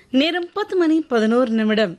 நேரம் பத்து மணி பதினோரு நிமிடம்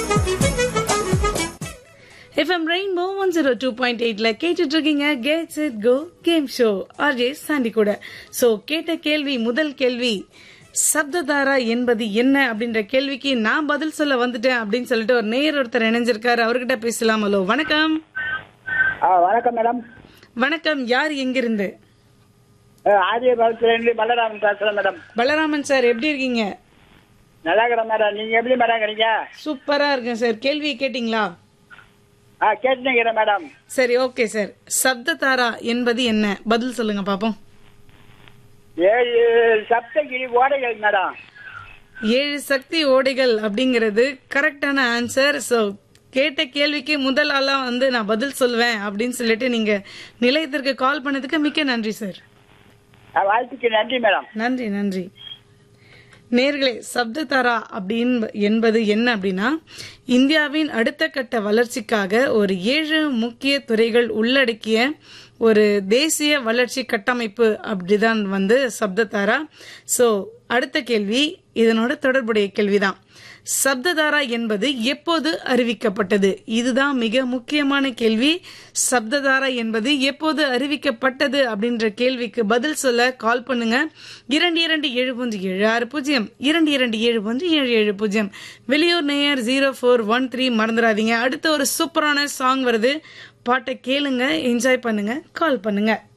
FM rainbow one zero two point எயிட்ல கேட்டுட்டு இருக்கீங்க get set go game show RJ Sandy கூட சோ கேட்ட கேள்வி முதல் கேள்வி சப்ததாரா என்பது என்ன அப்படின்ற கேள்விக்கு நான் பதில் சொல்ல வந்துட்டேன் அப்படின்னு சொல்லிட்டு ஒரு நேயர் ஒருத்தர் இணைஞ்சிருக்காரு அவர்கிட்ட பேசலாம் ஹலோ வணக்கம் ஆ வணக்கம் மேடம் வணக்கம் யார் எங்கிருந்து ஆரிய பாலத்திலேருந்து பலராமன் பேசுறேன் மேடம் பலராமன் சார் எப்படி இருக்கீங்க நல்லா இருக்கிறேன் மேடம் நீங்க எப்படி மேடம் இருக்கிறீங்க சூப்பரா இருக்கேன் சார் கேள்வி கேட்டிங்களா ஆ கேட்டுக்கிறேன் மேடம் சரி ஓகே சார் சப்ததாரா என்பது என்ன பதில் சொல்லுங்க பாப்போம் ஏழு சப்தகிரி ஓடைகள் மேடம் ஏழு சக்தி ஓடைகள் அப்படிங்கிறது கரெக்டான ஆன்சர் ஸோ கேட்ட கேள்விக்கு முதல் ஆளா வந்து நான் பதில் சொல்வேன் அப்படின்னு சொல்லிட்டு நீங்க நிலையத்திற்கு கால் பண்ணதுக்கு மிக்க நன்றி சார் ஆ, வாழ்த்துக்கு நன்றி மேடம் நன்றி நன்றி நேர்களே சப்ததாரா அப்படின்னு என்பது என்ன அப்படின்னா இந்தியாவின் அடுத்த கட்ட வளர்ச்சிக்காக ஒரு ஏழு முக்கிய துறைகள் உள்ளடக்கிய ஒரு தேசிய வளர்ச்சி கட்டமைப்பு அப்படிதான் வந்து சப்ததாரா சோ அடுத்த கேள்வி இதனோட தொடர்புடைய கேள்விதான் சப்ததாரா என்பது எப்போது அறிவிக்கப்பட்டது இதுதான் மிக முக்கியமான கேள்வி சப்ததாரா என்பது எப்போது அறிவிக்கப்பட்டது அப்படின்ற கேள்விக்கு பதில் சொல்ல கால் பண்ணுங்க இரண்டு இரண்டு ஏழு பூஜ்ஜியம் ஏழு ஆறு பூஜ்ஜியம் இரண்டு இரண்டு ஏழு பூஜ்ஜியம் ஏழு ஏழு பூஜ்ஜியம் வெளியூர் நேயர் ஜீரோ ஃபோர் ஒன் த்ரீ மறந்துடாதீங்க அடுத்த ஒரு சூப்பரான சாங் வருது பாட்டை கேளுங்க என்ஜாய் பண்ணுங்க கால் பண்ணுங்க